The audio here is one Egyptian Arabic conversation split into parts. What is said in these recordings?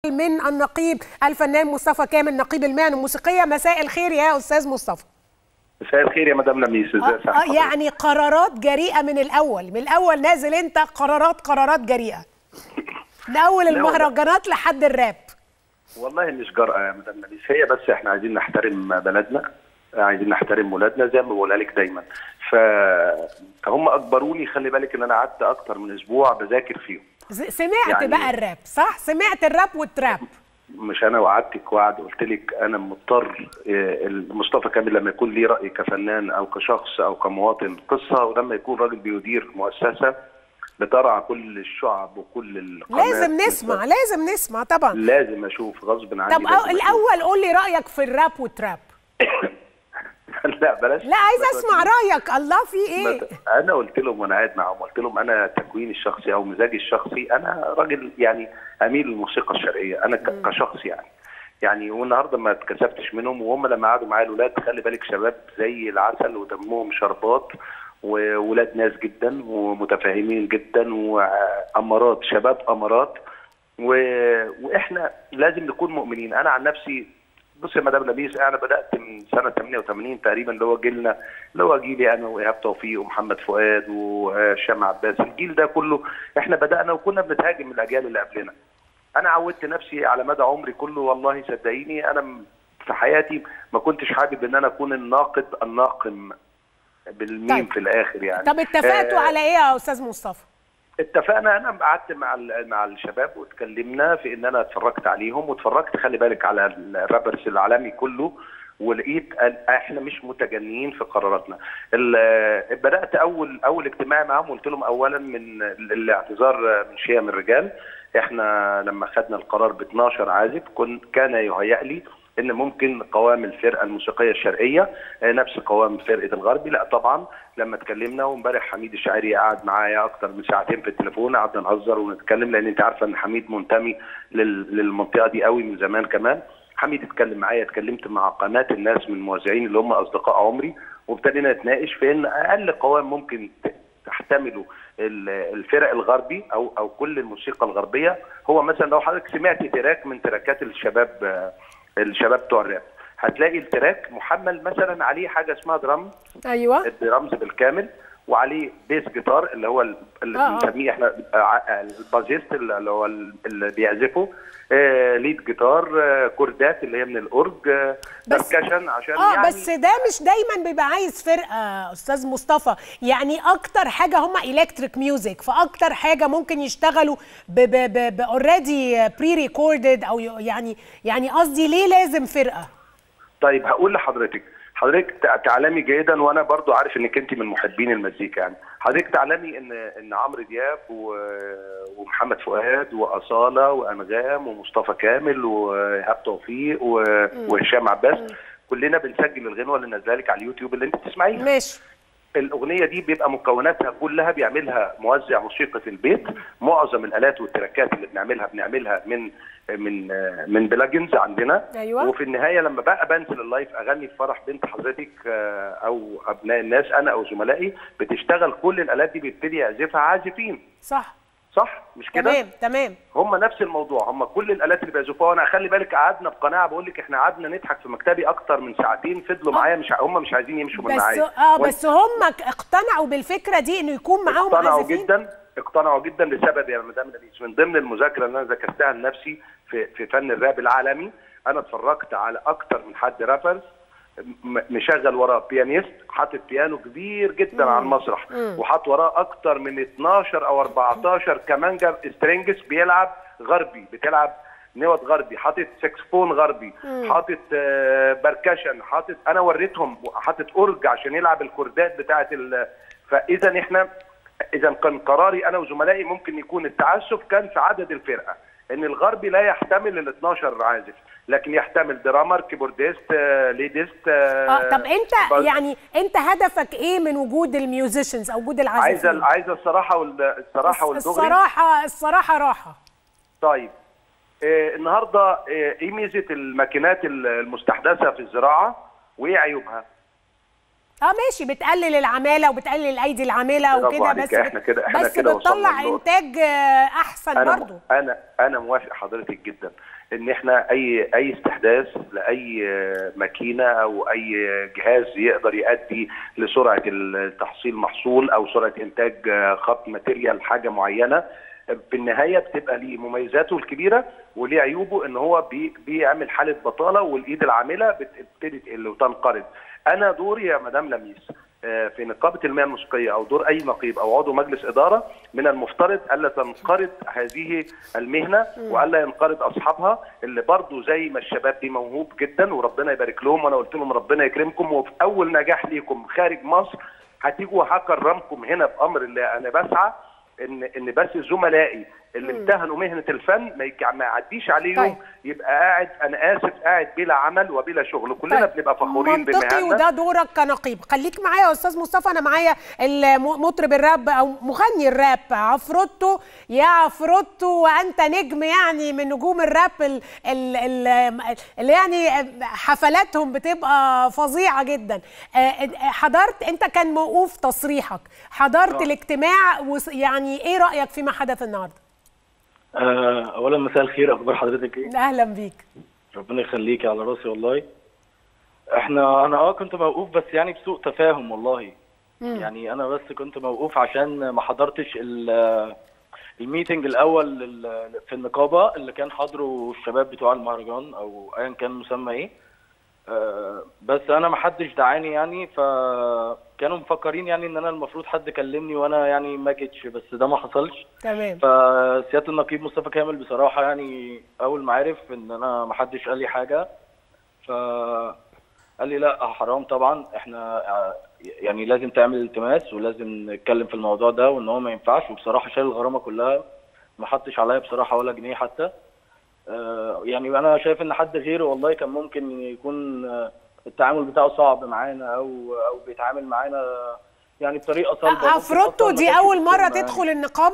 من النقيب الفنان مصطفى كامل نقيب المهن الموسيقيه مساء الخير يا استاذ مصطفى مساء الخير يا مدام لميس ازي آه آه يعني قرارات جريئه من الاول من الاول نازل انت قرارات قرارات جريئه من اول المهرجانات لحد الراب والله مش جرأة يا مدام لميس هي بس احنا عايزين نحترم بلدنا عايزين نحترم ولادنا زي ما بقولها لك دايما فهم اجبروني خلي بالك ان انا قعدت اكتر من اسبوع بذاكر فيهم سمعت يعني بقى الراب صح سمعت الراب والتراب مش انا وعدتك وعد قلت لك انا مضطر مصطفى كامل لما يكون ليه راي كفنان او كشخص او كمواطن قصه ولما يكون راجل بيدير مؤسسه بترعى كل الشعب وكل القنوات لازم نسمع لازم نسمع طبعا لازم اشوف غصب عني طب الاول قول لي رايك في الراب والتراب لا بلاش لا عايز اسمع رايك الله في ايه انا قلت لهم وانا قاعد معاهم قلت لهم انا تكويني الشخصي او مزاجي الشخصي انا راجل يعني اميل للموسيقى الشرقيه انا م. كشخص يعني يعني والنهارده ما اتكسفتش منهم وهم لما قعدوا معايا الاولاد خلي بالك شباب زي العسل ودمهم شربات وولاد ناس جدا ومتفاهمين جدا وامارات شباب امارات و... واحنا لازم نكون مؤمنين انا عن نفسي بص يا مدام لبيس انا بدات من سنه 88 تقريبا اللي هو جيلنا اللي هو جيلي انا وايهاب توفيق ومحمد فؤاد وهشام عباس الجيل ده كله احنا بدانا وكنا بنتهاجم من الاجيال اللي قبلنا انا عودت نفسي على مدى عمري كله والله صدقيني انا في حياتي ما كنتش حابب ان انا اكون الناقد الناقم بالميم طيب. في الاخر يعني طب اتفقتوا آه على ايه يا استاذ مصطفى؟ اتفقنا انا قعدت مع مع الشباب واتكلمنا في ان انا اتفرجت عليهم واتفرجت خلي بالك على الرابرز العالمي كله ولقيت احنا مش متجنيين في قراراتنا. بدات اول اول اجتماع معاهم قلت لهم اولا من الاعتذار من شيء من الرجال احنا لما خدنا القرار ب 12 عازف كن كان يهيأ لي ان ممكن قوام الفرقه الموسيقيه الشرقيه نفس قوام فرقه الغربي لا طبعا لما اتكلمنا وامبارح حميد الشاعري قعد معايا اكتر من ساعتين في التليفون قعدنا نهزر ونتكلم لان انت عارفه ان حميد منتمي للمنطقه دي قوي من زمان كمان حميد اتكلم معايا اتكلمت مع قناه الناس من الموزعين اللي هم اصدقاء عمري وابتدينا نتناقش في ان اقل قوام ممكن تحتمله الفرق الغربي او او كل الموسيقى الغربيه هو مثلا لو حضرتك سمعت تراك من تراكات الشباب الشباب بتوع الراب هتلاقي التراك محمل مثلا عليه حاجه اسمها درام ايوه الدرامز بالكامل وعليه بيس جيتار اللي هو اللي آه بنسميه احنا البازيست اللي هو اللي بيعزفه آه ليد جيتار آه كوردات اللي هي من الاورج آه بركشن عشان اه يعني بس ده مش دايما بيبقى عايز فرقه استاذ مصطفى يعني اكتر حاجه هم الكتريك ميوزك فاكتر حاجه ممكن يشتغلوا اوريدي بري ريكوردد او يعني يعني قصدي ليه لازم فرقه طيب هقول لحضرتك حضرتك تعلمي جيدا وانا برضو عارف انك انت من محبين المزيكا يعني حضرتك تعلمي ان ان عمرو دياب ومحمد فؤاد واصاله وانغام ومصطفى كامل وايهاب توفيق وهشام عباس كلنا بنسجل الغنوه اللي نازله لك على اليوتيوب اللي انت بتسمعيها ماشي الاغنيه دي بيبقى مكوناتها كلها بيعملها موزع موسيقى في البيت معظم الالات والتراكات اللي بنعملها بنعملها من من من بلاجنز عندنا أيوة. وفي النهايه لما بقى بنزل اللايف اغني في فرح بنت حضرتك او ابناء الناس انا او زملائي بتشتغل كل الالات دي بيبتدي يعزفها عازفين صح صح مش كده تمام تمام هم نفس الموضوع هم كل الالات اللي بيعزفوها وانا خلي بالك قعدنا بقناعه بقول لك احنا قعدنا نضحك في مكتبي اكتر من ساعتين فضلوا معايا مش هم مش عايزين يمشوا من معايا بس اه بس هم اقتنعوا بالفكره دي انه يكون معاهم اقتنعوا عازفين جدا اقتنعوا جدا لسبب يا مدام نبيس من ضمن المذاكره اللي انا ذاكرتها لنفسي في في فن الراب العالمي انا اتفرجت على اكتر من حد رابرز مشغل وراه بيانيست حاطط بيانو كبير جدا على المسرح وحاط وراه اكتر من 12 او 14 كمانجا سترينجز بيلعب غربي بتلعب نوت غربي حاطط ساكسفون غربي حاطط بركشن حاطط انا وريتهم حاطط اورج عشان يلعب الكوردات بتاعه فاذا احنا اذا كان قراري انا وزملائي ممكن يكون التعسف كان في عدد الفرقه ان الغربي لا يحتمل ال 12 عازف لكن يحتمل درامر كيبورديست ليديست اه طب انت يعني انت هدفك ايه من وجود الميوزيشنز او وجود العازفين عايزه عايزه الصراحه والصراحه والدغري الصراحه الصراحه راحه طيب آه النهارده آه ايه ميزه الماكينات المستحدثه في الزراعه وايه عيوبها اه ماشي بتقلل العماله وبتقلل الايدي العامله برافو وكده عليك، بس إحنا كده- إحنا بس كده وصلنا بتطلع للنقطة. انتاج آه، احسن انا برضو انا انا موافق حضرتك جدا ان احنا اي اي استحداث لاي ماكينه او اي جهاز يقدر يؤدي لسرعه التحصيل محصول او سرعه انتاج خط ماتيريال حاجه معينه في النهايه بتبقى ليه مميزاته الكبيره وليه عيوبه ان هو بي بيعمل حاله بطاله والايد العامله بتبتدي تقل وتنقرض انا دوري يا مدام لميس آه، في نقابه المياه الموسيقيه او دور اي نقيب او عضو مجلس اداره من المفترض الا تنقرض هذه المهنه والا ينقرض اصحابها اللي برضو زي ما الشباب دي موهوب جدا وربنا يبارك لهم وانا قلت لهم ربنا يكرمكم وفي اول نجاح ليكم خارج مصر هتيجوا هكرمكم هنا بامر اللي انا بسعى ان ان بس زملائي اللي امتهنوا مهنه الفن ما يك- ما يعديش عليه يوم طيب. يبقى قاعد انا اسف قاعد بلا عمل وبلا شغل كلنا طيب، بنبقى فخورين منطقي بمهننا وده دورك كنقيب خليك معايا يا استاذ مصطفى انا معايا الم- مطرب الراب او مغني الراب عفروتو يا عفروتو وانت نجم يعني من نجوم الراب ال- ال- ال- اللي يعني حفلاتهم بتبقى فظيعه جدا آه، حضرت انت كان موقوف تصريحك حضرت آه. الاجتماع وس- يعني ايه رايك فيما حدث النهارده آه، اولا مساء الخير اخبار حضرتك ايه اهلا بيك ربنا يخليكي على راسي والله احنا انا اه كنت موقوف بس يعني بسوء تفاهم والله يعني انا بس كنت موقوف عشان ما حضرتش ال- الميتنج الاول لل- في النقابه اللي كان حضره الشباب بتوع المهرجان او ايا كان مسمى ايه آه، بس انا ما حدش دعاني يعني فكانوا مفكرين يعني ان انا المفروض حد كلمني وانا يعني ما جيتش بس ده ما حصلش تمام فسياده النقيب مصطفى كامل بصراحه يعني اول ما عرف ان انا ما حدش قال لي حاجه ف قال لي لا حرام طبعا احنا آه، يعني لازم تعمل التماس ولازم نتكلم في الموضوع ده وان هو ما ينفعش وبصراحه شال الغرامه كلها ما حطش عليا بصراحه ولا جنيه حتى آه، يعني انا شايف ان حد غيره والله كان ممكن يكون آه، التعامل بتاعه صعب معانا او او بيتعامل معانا يعني بطريقه صلبه ممكن عفروتو أصلاً ما دي كانش اول مره بيتكلم يعني. تدخل النقابه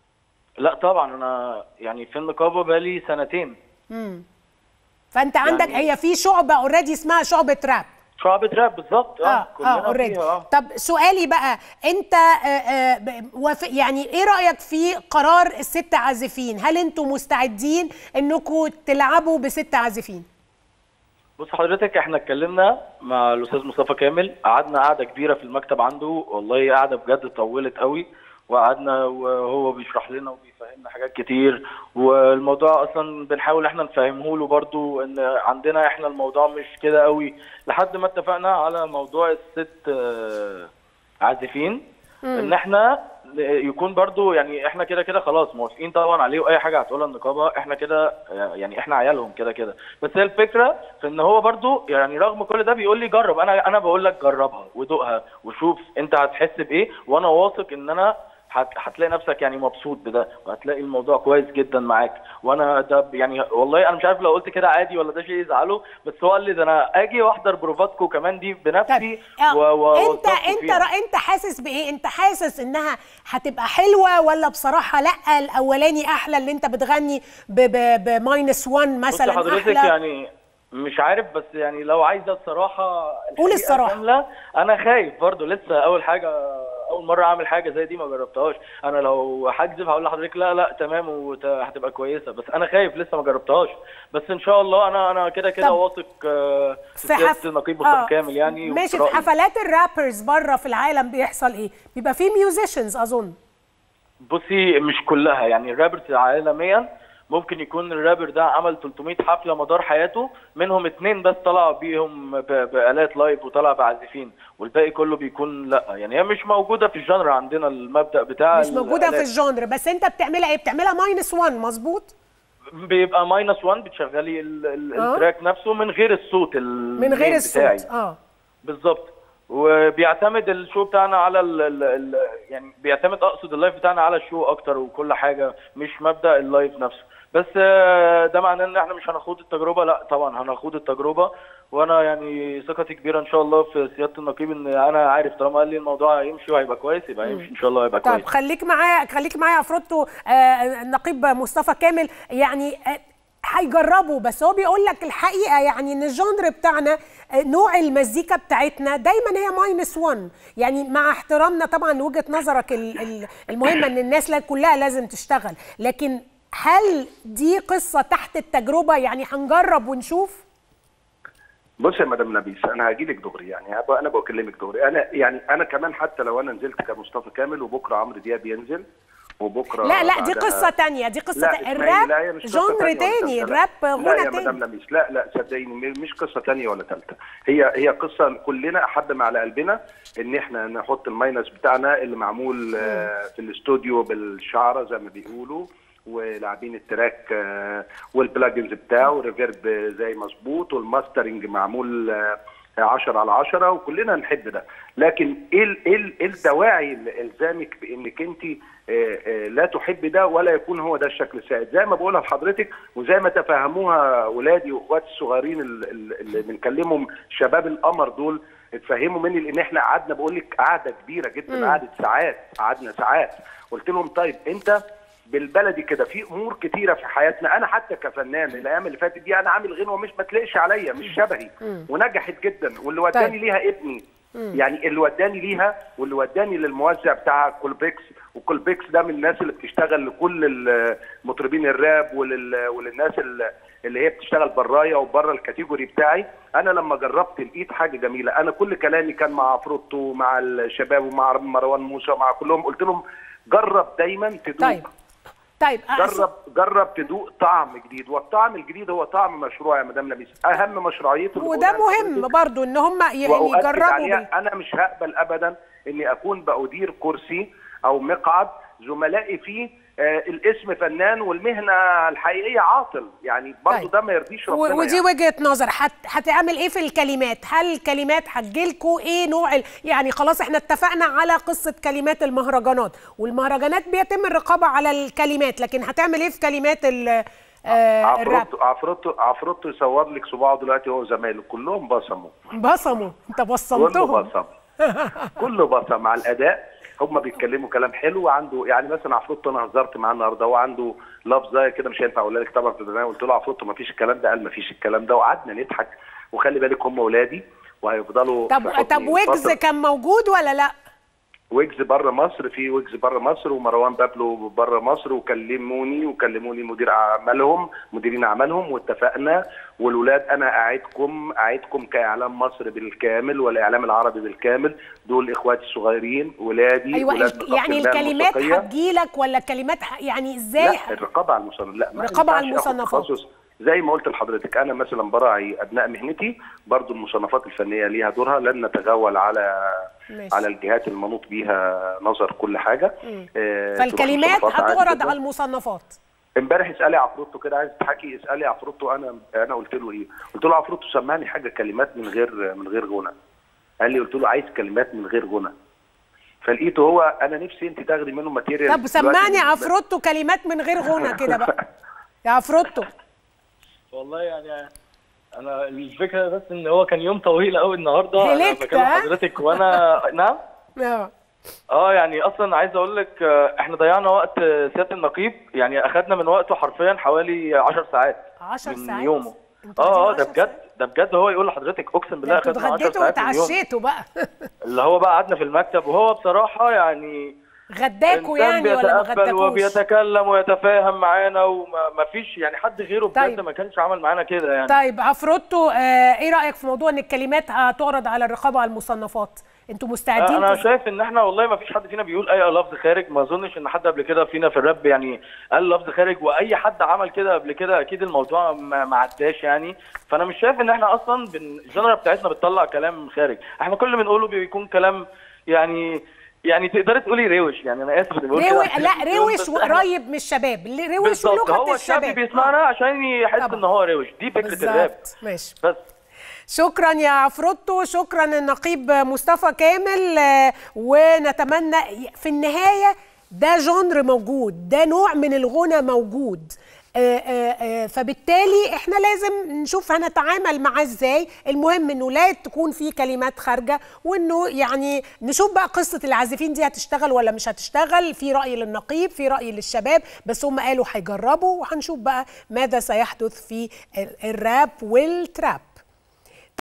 لا طبعا انا يعني في النقابه بقالي سنتين امم فانت عندك يعني- هي في شعبه اوريدي اسمها شعبه راب شعبة راب بالظبط اه كلنا اه اوريدي فيها، اه طب سؤالي بقى انت آه آه ب- وافق- يعني ايه رايك في قرار الست عازفين هل انتوا مستعدين انكم تلعبوا بست عازفين بص حضرتك احنا اتكلمنا مع الاستاذ مصطفى كامل قعدنا قعده كبيره في المكتب عنده والله قعده بجد طولت قوي وقعدنا وهو بيشرح لنا وبيفهمنا حاجات كتير والموضوع اصلا بنحاول احنا نفهمه له برضو ان عندنا احنا الموضوع مش كده قوي لحد ما اتفقنا على موضوع الست آه، عازفين ان احنا يكون برضو يعني احنا كده كده خلاص موافقين طبعا عليه واي حاجه هتقولها النقابه احنا كده يعني احنا عيالهم كده كده بس هي الفكره في ان هو برضو يعني رغم كل ده بيقول لي جرب انا انا بقول لك جربها ودوقها وشوف انت هتحس بايه وانا واثق ان انا هت- هتلاقي نفسك يعني مبسوط بده وهتلاقي الموضوع كويس جدا معاك وانا ده ب- يعني والله انا مش عارف لو قلت كده عادي ولا ده شيء يزعله بس هو قال لي ده انا اجي واحضر بروفاتكو كمان دي بنفسي آه، و- و- انت وأوثقكوا انت فيها. را- انت حاسس بايه انت حاسس انها هتبقى حلوه ولا بصراحه لا الاولاني احلى اللي انت بتغني بماينس 1 بص مثلا حضرتك احلى يعني مش عارف بس يعني لو عايزه الصراحه قول الحقيقة الصراحة. كاملة، انا خايف برضو لسه اول حاجه اول مره اعمل حاجه زي دي ما جربتهاش انا لو هكذب هقول لحضرتك لا لا تمام وهتبقى كويسه بس انا خايف لسه ما جربتهاش بس ان شاء الله انا انا كده كده طب واثق آه، في سياده النقيب آه، مصطفى كامل يعني ماشي وفي في رأيي. حفلات الرابرز بره في العالم بيحصل ايه بيبقى في ميوزيشنز اظن بصي مش كلها يعني الرابرز عالميا ممكن يكون الرابر ده عمل 300 حفله مدار حياته منهم اتنين بس طلع بيهم ب- بآلات لايف وطلع بعازفين والباقي كله بيكون لا يعني هي مش موجوده في الجانر عندنا المبدأ بتاع مش موجوده في الآلات. الجونر بس انت بتعملها ايه بتعملها ماينس 1 مظبوط بيبقى ماينس 1 بتشغلي ال- ال- آه. التراك نفسه من غير الصوت من غير المين بتاعي. الصوت اه بالظبط وبيعتمد الشو بتاعنا على ال ال ال يعني بيعتمد اقصد اللايف بتاعنا على الشو اكتر وكل حاجه مش مبدا اللايف نفسه بس آه، ده معناه ان احنا مش هنخوض التجربه لا طبعا هنخوض التجربه وانا يعني ثقتي كبيره ان شاء الله في سياده النقيب ان انا عارف طالما قال لي الموضوع هيمشي وهيبقى كويس يبقى هيمشي ان شاء الله هيبقى طب كويس خليك معايا خليك معايا يا فروتو آه النقيب مصطفى كامل يعني آه هيجربوا بس هو بيقول لك الحقيقه يعني ان الجونر بتاعنا آه، نوع المزيكا بتاعتنا دايما هي ماينس 1 يعني مع احترامنا طبعا لوجهه نظرك ال- ال- المهمه ان الناس لا كلها لازم تشتغل لكن هل دي قصه تحت التجربه يعني هنجرب ونشوف بص يا مدام نبيس انا هاجي لك دغري يعني هبقى انا بكلمك دغري انا يعني انا كمان حتى لو انا نزلت كمصطفى كامل وبكره عمرو دياب ينزل وبكره لا لا دي بعدها- قصه تانية دي قصه لا تا- اسمعيني، لا، هي الراب مش قصة جونر تانية ولا تاني تالتة، لا. الراب لا غنى يا مدام تاني نبيس لا لا صدقيني م- مش قصه تانية ولا ثالثه هي هي قصه كلنا احد ما على قلبنا ان احنا نحط الماينس بتاعنا اللي معمول آه، في الاستوديو بالشعره زي ما بيقولوا ولاعبين التراك آه، والبلاجنز بتاعه والريفيرب زي مظبوط والماسترنج معمول آه، 10 على 10 وكلنا نحب ده لكن ايه ال- ايه ال- إيه الدواعي اللي الزامك بانك انت لا تحب ده ولا يكون هو ده الشكل السائد زي ما بقولها لحضرتك وزي ما تفهموها ولادي واخواتي الصغيرين ال- ال- اللي بنكلمهم شباب القمر دول اتفهموا مني لان احنا قعدنا بقول لك قعده كبيره جدا قعدت ساعات قعدنا ساعات قلت لهم طيب انت بالبلدي كده في امور كتيره في حياتنا انا حتى كفنان الايام اللي فاتت دي انا عامل غنوه مش ما تلاقيش عليا مش شبهي ونجحت جدا واللي وداني طيب. ليها ابني يعني اللي وداني ليها واللي وداني للموزع بتاع كولبيكس وكولبيكس ده من الناس اللي بتشتغل لكل المطربين الراب ولل... وللناس اللي اللي هي بتشتغل برايا وبره الكاتيجوري بتاعي انا لما جربت لقيت حاجه جميله انا كل كلامي كان مع فروتو ومع الشباب ومع مروان موسى ومع كلهم قلت لهم جرب دايما تدوق طيب طيب أس- جرب جرب تدوق طعم جديد والطعم الجديد هو طعم مشروع يا مدام لميس اهم مشروعيته اللي وده بقولها مهم لحضرتك. برضو ان هم يعني وأؤكد يجربوا بال... عليها انا مش هقبل ابدا اني اكون بأدير كرسي او مقعد زملائي فيه آه الاسم فنان والمهنه الحقيقيه عاطل يعني برضو طيب. ده ما يرضيش ربنا و- ودي يعني. وجهه نظر هت... هتعمل ايه في الكلمات هل الكلمات هتجيلكوا ايه نوع ال... يعني خلاص احنا اتفقنا على قصه كلمات المهرجانات والمهرجانات بيتم الرقابه على الكلمات لكن هتعمل ايه في كلمات ال... آه الراب عفروتو عفروتو عفروتو يصور لك صباعه دلوقتي هو وزمايله كلهم بصموا بصموا انت كله بصمتهم بصم كله بصم على الاداء هم بيتكلموا كلام حلو وعنده يعني مثلا عفروتو انا هزرت معاه النهارده هو عنده لفظه كده مش هينفع اقولها لك طبعا في البرنامج قلت له عفروتو ما فيش الكلام ده قال ما فيش الكلام ده وقعدنا نضحك وخلي بالك هم اولادي وهيفضلوا في طب حضني طب ويجز فترة. كان موجود ولا لا ويجز بره مصر في ويجز بره مصر ومروان بابلو بره مصر وكلموني وكلموني مدير اعمالهم مديرين اعمالهم واتفقنا والولاد انا اعدكم اعدكم كاعلام مصر بالكامل والاعلام العربي بالكامل دول اخواتي الصغيرين ولادي ايوه ولاد ال- يعني الأقبال الكلمات الموسيقية. هتجيلك ولا الكلمات ح- يعني ازاي لا ح- الرقابه على المصنف لا ما الرقابة على ينفعش آخد المصنفات. تخصص. زي ما قلت لحضرتك انا مثلا براعي ابناء مهنتي برضو المصنفات الفنيه ليها دورها لن نتغول على ماشي. على الجهات المنوط بيها نظر كل حاجه آه، تروح فالكلمات مصنفات عادي هتعرض جداً. على المصنفات امبارح اسالي عفروتو كده عايز تحكي اسالي عفروتو انا انا قلت له ايه؟ قلت له عفروتو سمعني حاجه كلمات من غير من غير غنى. قال لي قلت له عايز كلمات من غير غنى. فلقيته هو انا نفسي انت تاخدي منه ماتيريال طب سمعني يا عفروتو كلمات من غير غنى كده بقى يا عفروتو والله يعني انا الفكره بس ان هو كان يوم طويل قوي النهارده انا هلكت، بكلم ها؟ حضرتك وانا نعم اه اه يعني اصلا عايز اقول لك آه، احنا ضيعنا وقت آه، سياده النقيب يعني اخدنا من وقته حرفيا حوالي 10 ساعات 10 من ساعات يومه انتوا اه اه قاعدين ده 10 بجد ده بجد هو يقول لحضرتك اقسم بالله انتوا اخدنا 10 اتغديتوا ساعات من يومه واتعشيتوا بقى اللي هو بقى قعدنا في المكتب وهو بصراحه يعني غداكوا إنسان يعني ولا ما بيتقبل غداكوش وبيتكلم ويتفاهم معانا وما فيش يعني حد غيره بجد طيب. ما كانش عمل معانا كده يعني طيب عفروتو آه ايه رايك في موضوع ان الكلمات هتعرض على الرقابه على المصنفات انتوا مستعدين انا تس- شايف ان احنا والله ما فيش حد فينا بيقول اي لفظ خارج ما اظنش ان حد قبل كده فينا في الراب يعني قال لفظ خارج واي حد عمل كده قبل كده اكيد الموضوع ما ما عداش يعني فانا مش شايف ان احنا اصلا بن- الجنرا بتاعتنا بتطلع كلام خارج احنا كل اللي بنقوله بيكون كلام يعني يعني تقدري تقولي روش يعني انا اسف اني بقول كده روي عشان لا التلفزيون، روش بس إحنا- وقريب من الشباب اللي روش بالظبط ولغه هو الشعب الشباب بيسمعنا عشان يحس طبعا. ان هو روش دي فكره الراب بالظبط ماشي بس شكرا يا عفروتو شكرا النقيب مصطفى كامل آه، ونتمنى في النهايه ده جونر موجود ده نوع من الغنى موجود آه، آه، آه، فبالتالي احنا لازم نشوف هنتعامل معاه ازاي المهم انه لا تكون في كلمات خارجه وانه يعني نشوف بقى قصه العازفين دي هتشتغل ولا مش هتشتغل في راي للنقيب في راي للشباب بس هم قالوا هيجربوا وهنشوف بقى ماذا سيحدث في ال- الراب والتراب